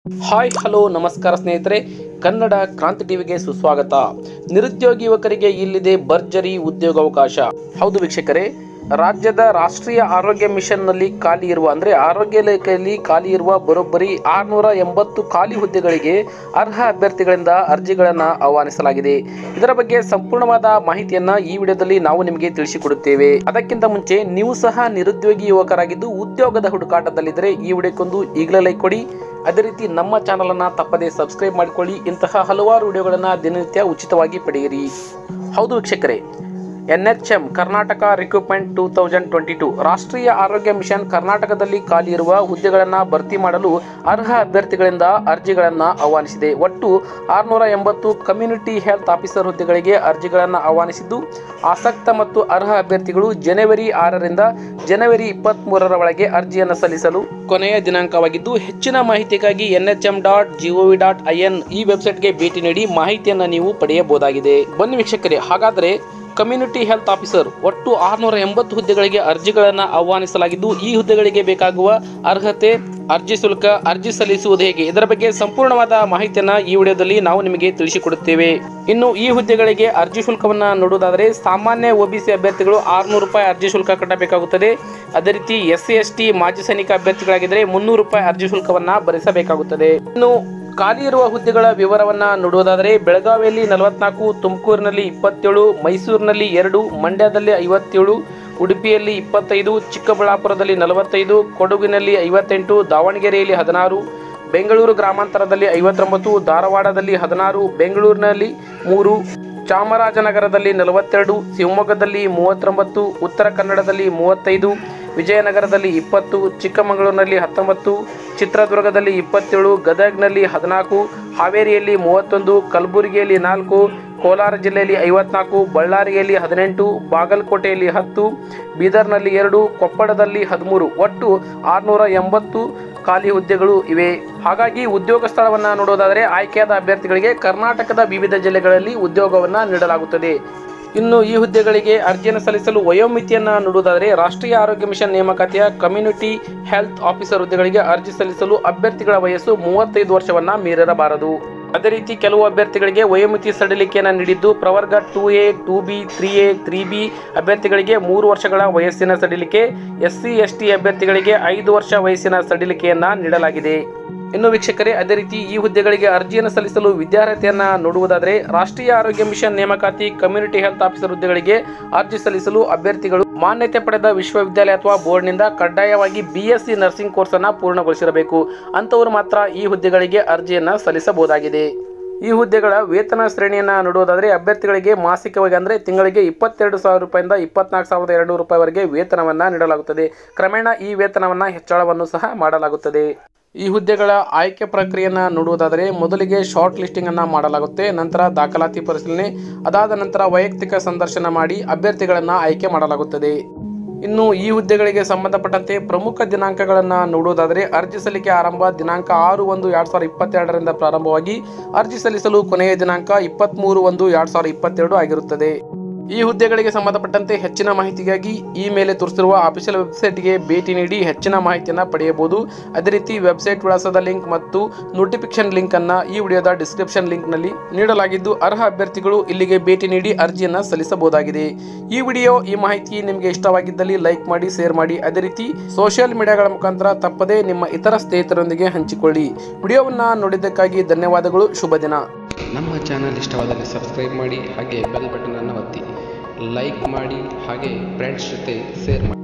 hi hello ನಮಸ್ಕಾರ ಸ್ನೇಹಿತರೆ ಕನ್ನಡ ಕ್ರಾಂತಿ ಟಿವಿಗೆ ಸುಸ್ವಾಗತ ನಿರುದ್ಯೋಗಿ ಯುವಕರಿಗೆ ಇಲ್ಲಿದೆ ಭರ್ಜರಿ ಉದ್ಯೋಗಾವಕಾಶ ಹೌದು ವೀಕ್ಷಕರೇ ರಾಜ್ಯದ ರಾಷ್ಟ್ರೀಯ ಆರೋಗ್ಯ ಮಿಷನ್ನಲ್ಲಿ ಖಾಲಿ ಇರುವ ಅಂದರೆ ಆರೋಗ್ಯ ಇಲಾಖೆಯಲ್ಲಿ ಖಾಲಿ ಇರುವ ಬರೋಬ್ಬರಿ ಆರುನೂರ ಎಂಬತ್ತು ಖಾಲಿ ಹುದ್ದೆಗಳಿಗೆ ಅರ್ಹ ಅಭ್ಯರ್ಥಿಗಳಿಂದ ಅರ್ಜಿಗಳನ್ನು ಆಹ್ವಾನಿಸಲಾಗಿದೆ ಇದರ ಬಗ್ಗೆ ಸಂಪೂರ್ಣವಾದ ಮಾಹಿತಿಯನ್ನ ಈ ವಿಡಿಯೋದಲ್ಲಿ ನಾವು ನಿಮಗೆ ತಿಳಿಸಿಕೊಡುತ್ತೇವೆ ಅದಕ್ಕಿಂತ ಮುಂಚೆ ನೀವು ಸಹ ನಿರುದ್ಯೋಗಿ ಯುವಕರಾಗಿದ್ದು ಉದ್ಯೋಗದ ಹುಡುಕಾಟದಲ್ಲಿದ್ದರೆ ಈ ವಿಡಿಯೋಕ್ಕೊಂದು ಈಗಲೇ ಲೈಕ್ ಕೊಡಿ ಅದೇ ರೀತಿ ನಮ್ಮ ಚಾನಲ್ ಅನ್ನ ತಪ್ಪದೇ ಸಬ್ಸ್ಕ್ರೈಬ್ ಮಾಡಿಕೊಳ್ಳಿ ಇಂತಹ ಹಲವಾರು ವಿಡಿಯೋಗಳನ್ನು ದಿನನಿತ್ಯ ಉಚಿತವಾಗಿ ಪಡೆಯಿರಿ ಹೌದು ವೀಕ್ಷಕರೇ N H M Karnataka recruitment two thousand twenty two ರಾಷ್ಟ್ರೀಯ ಆರೋಗ್ಯ ಮಿಷನ್ ಕರ್ನಾಟಕದಲ್ಲಿ ಖಾಲಿ ಇರುವ ಹುದ್ದೆಗಳನ್ನು ಭರ್ತಿ ಮಾಡಲು ಅರ್ಹ ಅಭ್ಯರ್ಥಿಗಳಿಂದ ಅರ್ಜಿಗಳನ್ನು ಆಹ್ವಾನಿಸಿದೆ ಒಟ್ಟು ಆರುನೂರ ಎಂಬತ್ತು ಕಮ್ಯುನಿಟಿ ಹೆಲ್ತ್ ಆಫೀಸರ್ ಹುದ್ದೆಗಳಿಗೆ ಅರ್ಜಿಗಳನ್ನು ಆಹ್ವಾನಿಸಿದ್ದು ಆಸಕ್ತ ಮತ್ತು ಅರ್ಹ ಅಭ್ಯರ್ಥಿಗಳು ಜನವರಿ ಆರರಿಂದ ಜನವರಿ ಇಪ್ಪತ್ತ್ ಮೂರರ ಒಳಗೆ ಅರ್ಜಿಯನ್ನು ಸಲ್ಲಿಸಲು ಕೊನೆಯ ದಿನಾಂಕವಾಗಿದ್ದು ಹೆಚ್ಚಿನ ಮಾಹಿತಿಗಾಗಿ N H M dot G O V dot I N ಈ ವೆಬ್ಸೈಟ್ಗೆ ಭೇಟಿ ನೀಡಿ ಮಾಹಿತಿಯನ್ನು ನೀವು ಪಡೆಯಬಹುದಾಗಿದೆ ಬನ್ನಿ ವೀಕ್ಷಕರೇ ಹಾಗಾದರೆ ಕಮ್ಯುನಿಟಿ ಹೆಲ್ತ್ ಆಫೀಸರ್ ಒಟ್ಟು ಆರುನೂರ ಎಂಬತ್ತು ಹುದ್ದೆಗಳಿಗೆ ಅರ್ಜಿಗಳನ್ನು ಆಹ್ವಾನಿಸಲಾಗಿದ್ದು ಈ ಹುದ್ದೆಗಳಿಗೆ ಬೇಕಾಗುವ ಅರ್ಹತೆ ಅರ್ಜಿ ಶುಲ್ಕ ಅರ್ಜಿ ಸಲ್ಲಿಸುವುದು ಹೇಗೆ ಇದರ ಬಗ್ಗೆ ಸಂಪೂರ್ಣವಾದ ಮಾಹಿತಿಯನ್ನ ಈ ವಿಡಿಯೋದಲ್ಲಿ ನಾವು ನಿಮಗೆ ತಿಳಿಸಿಕೊಡುತ್ತೇವೆ ಇನ್ನು ಈ ಹುದ್ದೆಗಳಿಗೆ ಅರ್ಜಿ ಶುಲ್ಕವನ್ನ ನೋಡುವುದಾದರೆ ಸಾಮಾನ್ಯ ಒಬಿಸಿ ಅಭ್ಯರ್ಥಿಗಳು ಆರುನೂರು ರೂಪಾಯಿ ಅರ್ಜಿ ಶುಲ್ಕ ಕಟ್ಟಬೇಕಾಗುತ್ತದೆ ಅದೇ ರೀತಿ ಎಸ್ ಸಿ ಎಸ್ ಟಿ ಮಾಜಿ ಸೈನಿಕ ಅಭ್ಯರ್ಥಿಗಳಾಗಿದ್ದರೆ ಮುನ್ನೂರು ರೂಪಾಯಿ ಅರ್ಜಿ ಶುಲ್ಕವನ್ನ ಭರಿಸಬೇಕಾಗುತ್ತದೆ ಇನ್ನು ಖಾಲಿ ಇರುವ ಹುದ್ದೆಗಳ ವಿವರವನ್ನ ನೋಡುವುದಾದರೆ ಬೆಳಗಾವಿಯಲ್ಲಿ ನಲವತ್ನಾಲ್ಕು ತುಮಕೂರಿನಲ್ಲಿ ಇಪ್ಪತ್ತೇಳು ಮೈಸೂರಿನಲ್ಲಿ ಎರಡು ಮಂಡ್ಯದಲ್ಲಿ ಐವತ್ತೇಳು ಉಡುಪಿಯಲ್ಲಿ ಇಪ್ಪತ್ತೈದು ಚಿಕ್ಕಬಳ್ಳಾಪುರದಲ್ಲಿ ನಲವತ್ತೈದು ಕೊಡಗಿನಲ್ಲಿ ಐವತ್ತೆಂಟು ದಾವಣಗೆರೆಯಲ್ಲಿ ಹದಿನಾರು ಬೆಂಗಳೂರು ಗ್ರಾಮಾಂತರದಲ್ಲಿ ಐವತ್ತೊಂಬತ್ತು ಧಾರವಾಡದಲ್ಲಿ ಹದಿನಾರು ಬೆಂಗಳೂರಿನಲ್ಲಿ ಮೂರು ಚಾಮರಾಜನಗರದಲ್ಲಿ ನಲವತ್ತೆರಡು ಶಿವಮೊಗ್ಗದಲ್ಲಿ ಮೂವತ್ತೊಂಬತ್ತು ಉತ್ತರ ಕನ್ನಡದಲ್ಲಿ ಮೂವತ್ತೈದು ವಿಜಯನಗರದಲ್ಲಿ ಇಪ್ಪತ್ತು ಚಿಕ್ಕಮಗಳೂರಿನಲ್ಲಿ ಹತ್ತೊಂಬತ್ತು ಚಿತ್ರದುರ್ಗದಲ್ಲಿ ಇಪ್ಪತ್ತೇಳು ಗದಗ್ನಲ್ಲಿ ಹದಿನಾಲ್ಕು ಹಾವೇರಿಯಲ್ಲಿ ಮೂವತ್ತೊಂದು ಕಲಬುರಗಿಯಲ್ಲಿ ನಾಲ್ಕು ಕೋಲಾರ ಜಿಲ್ಲೆಯಲ್ಲಿ ಐವತ್ನಾಲ್ಕು ಬಳ್ಳಾರಿಯಲ್ಲಿ ಹದಿನೆಂಟು ಬಾಗಲಕೋಟೆಯಲ್ಲಿ ಹತ್ತು ಬೀದರ್ನಲ್ಲಿ ಎರಡು ಕೊಪ್ಪಳದಲ್ಲಿ ಹದಿಮೂರು ಒಟ್ಟು ಆರುನೂರ ಎಂಬತ್ತು ಖಾಲಿ ಹುದ್ದೆಗಳು ಇವೆ ಹಾಗಾಗಿ ಉದ್ಯೋಗ ಸ್ಥಳವನ್ನು ನೋಡೋದಾದರೆ ಆಯ್ಕೆಯಾದ ಅಭ್ಯರ್ಥಿಗಳಿಗೆ ಕರ್ನಾಟಕದ ವಿವಿಧ ಜಿಲ್ಲೆಗಳಲ್ಲಿ ಉದ್ಯೋಗವನ್ನು ನೀಡಲಾಗುತ್ತದೆ ಇನ್ನು ಈ ಹುದ್ದೆಗಳಿಗೆ ಅರ್ಜಿಯನ್ನು ಸಲ್ಲಿಸಲು ವಯೋಮಿತಿಯನ್ನು ನೋಡುವುದಾದರೆ ರಾಷ್ಟ್ರೀಯ ಆರೋಗ್ಯ ಮಿಷನ್ ನೇಮಕಾತಿಯ ಕಮ್ಯುನಿಟಿ ಹೆಲ್ತ್ ಆಫೀಸರ್ ಹುದ್ದೆಗಳಿಗೆ ಅರ್ಜಿ ಸಲ್ಲಿಸಲು ಅಭ್ಯರ್ಥಿಗಳ ವಯಸ್ಸು ಮೂವತ್ತೈದು ವರ್ಷವನ್ನ ಮೀರಿರಬಾರದು ಅದೇ ರೀತಿ ಕೆಲವು ಅಭ್ಯರ್ಥಿಗಳಿಗೆ ವಯೋಮಿತಿ ಸಡಿಲಿಕೆಯನ್ನು ನೀಡಿದ್ದು ಪ್ರವರ್ಗ two A two B three A three B ಅಭ್ಯರ್ಥಿಗಳಿಗೆ ಮೂರು ವರ್ಷಗಳ ವಯಸ್ಸಿನ ಸಡಿಲಿಕೆ ಎಸ್ ಸಿ ಎಸ್ ಟಿ ಅಭ್ಯರ್ಥಿಗಳಿಗೆ ಐದು ವರ್ಷ ವಯಸ್ಸಿನ ಸಡಿಲಿಕೆಯನ್ನ ನೀಡಲಾಗಿದೆ ಇನ್ನು ವೀಕ್ಷಕರೇ ಅದೇ ರೀತಿ ಈ ಹುದ್ದೆಗಳಿಗೆ ಅರ್ಜಿಯನ್ನು ಸಲ್ಲಿಸಲು ವಿದ್ಯಾರ್ಹತೆಯನ್ನ ನೋಡುವುದಾದರೆ ರಾಷ್ಟ್ರೀಯ ಆರೋಗ್ಯ ಮಿಷನ್ ನೇಮಕಾತಿ ಕಮ್ಯುನಿಟಿ ಹೆಲ್ತ್ ಆಫೀಸರ್ ಹುದ್ದೆಗಳಿಗೆ ಅರ್ಜಿ ಸಲ್ಲಿಸಲು ಅಭ್ಯರ್ಥಿಗಳು ಮಾನ್ಯತೆ ಪಡೆದ ವಿಶ್ವವಿದ್ಯಾಲಯ ಅಥವಾ ಬೋರ್ಡ್ನಿಂದ ಕಡ್ಡಾಯವಾಗಿ ಬಿಎಸ್ಸಿ ನರ್ಸಿಂಗ್ ಕೋರ್ಸ್ ಅನ್ನ ಪೂರ್ಣಗೊಳಿಸಿರಬೇಕು ಅಂತವರು ಮಾತ್ರ ಈ ಹುದ್ದೆಗಳಿಗೆ ಅರ್ಜಿಯನ್ನ ಸಲ್ಲಿಸಬಹುದಾಗಿದೆ ಈ ಹುದ್ದೆಗಳ ವೇತನ ಶ್ರೇಣಿಯನ್ನ ನೋಡುವುದಾದರೆ ಅಭ್ಯರ್ಥಿಗಳಿಗೆ ಮಾಸಿಕವಾಗಿ ಅಂದರೆ ತಿಂಗಳಿಗೆ ಇಪ್ಪತ್ತೆರಡು ಸಾವಿರ ರೂಪಾಯಿಂದ ಇಪ್ಪತ್ನಾಲ್ಕು ಸಾವಿರದ ಎರಡು ರೂಪಾಯಿವರೆಗೆ ವೇತನವನ್ನ ನೀಡಲಾಗುತ್ತದೆ ಕ್ರಮೇಣ ಈ ವೇತನವನ್ನ ಹೆಚ್ಚಳವನ್ನು ಸಹ ಮಾಡಲಾಗುತ್ತದೆ ಈ ಹುದ್ದೆಗಳ ಆಯ್ಕೆ ಪ್ರಕ್ರಿಯೆಯನ್ನು ನೋಡುವುದಾದರೆ ಮೊದಲಿಗೆ ಶಾರ್ಟ್ ಲಿಸ್ಟಿಂಗ್ ಅನ್ನ ಮಾಡಲಾಗುತ್ತೆ ನಂತರ ದಾಖಲಾತಿ ಪರಿಶೀಲನೆ ಅದಾದ ನಂತರ ವೈಯಕ್ತಿಕ ಸಂದರ್ಶನ ಮಾಡಿ ಅಭ್ಯರ್ಥಿಗಳನ್ನು ಆಯ್ಕೆ ಮಾಡಲಾಗುತ್ತದೆ ಇನ್ನು ಈ ಹುದ್ದೆಗಳಿಗೆ ಸಂಬಂಧಪಟ್ಟಂತೆ ಪ್ರಮುಖ ದಿನಾಂಕಗಳನ್ನು ನೋಡುವುದಾದರೆ ಅರ್ಜಿ ಸಲ್ಲಿಕೆ ಆರಂಭ ದಿನಾಂಕ ಆರು ಒಂದು ಎರಡು ಸಾವಿರದ ಇಪ್ಪತ್ತೆರಡರಿಂದ ಪ್ರಾರಂಭವಾಗಿ ಅರ್ಜಿ ಸಲ್ಲಿಸಲು ಕೊನೆಯ ದಿನಾಂಕ ಇಪ್ಪತ್ತ್ಮೂರು ಒಂದು ಎರಡು ಸಾವಿರದ ಇಪ್ಪತ್ತೆರಡು ಆಗಿರುತ್ತದೆ ಈ ಹುದ್ದೆಗಳಿಗೆ ಸಂಬಂಧಪಟ್ಟಂತೆ ಹೆಚ್ಚಿನ ಮಾಹಿತಿಗಾಗಿ ಈ ಮೇಲೆ ತೋರಿಸಿರುವ ಅಫಿಷಿಯಲ್ ವೆಬ್ಸೈಟ್ಗೆ ಭೇಟಿ ನೀಡಿ ಹೆಚ್ಚಿನ ಮಾಹಿತಿಯನ್ನು ಪಡೆಯಬಹುದು ಅದೇ ರೀತಿ ವೆಬ್ಸೈಟ್ ವಿಳಾಸದ ಲಿಂಕ್ ಮತ್ತು ನೋಟಿಫಿಕೇಶನ್ ಲಿಂಕ್ ಅನ್ನ ಈ ವಿಡಿಯೋದ ಡಿಸ್ಕ್ರಿಪ್ಷನ್ ಲಿಂಕ್ನಲ್ಲಿ ನೀಡಲಾಗಿದ್ದು ಅರ್ಹ ಅಭ್ಯರ್ಥಿಗಳು ಇಲ್ಲಿಗೆ ಭೇಟಿ ನೀಡಿ ಅರ್ಜಿಯನ್ನು ಸಲ್ಲಿಸಬಹುದಾಗಿದೆ ಈ ವಿಡಿಯೋ ಈ ಮಾಹಿತಿ ನಿಮಗೆ ಇಷ್ಟವಾಗಿದ್ದಲ್ಲಿ ಲೈಕ್ ಮಾಡಿ ಶೇರ್ ಮಾಡಿ ಅದೇ ರೀತಿ ಸೋಷಿಯಲ್ ಮೀಡಿಯಾಗಳ ಮುಖಾಂತರ ತಪ್ಪದೇ ನಿಮ್ಮ ಇತರ ಸ್ನೇಹಿತರೊಂದಿಗೆ ಹಂಚಿಕೊಳ್ಳಿ ವಿಡಿಯೋವನ್ನು ನೋಡಿದ್ದಕ್ಕಾಗಿ ಧನ್ಯವಾದಗಳು ಶುಭ ದಿನ ನಮ್ಮ ಚಾನಲ್ ಇಷ್ಟವಾದಲ್ಲಿ ಸಬ್ಸ್ಕ್ರೈಬ್ ಮಾಡಿ ಹಾಗೆ ಬೆಲ್ ಬಟನನ್ನು ಒತ್ತಿ ಲೈಕ್ ಮಾಡಿ ಹಾಗೆ ಫ್ರೆಂಡ್ಸ್ ಜೊತೆ ಶೇರ್ ಮಾಡಿ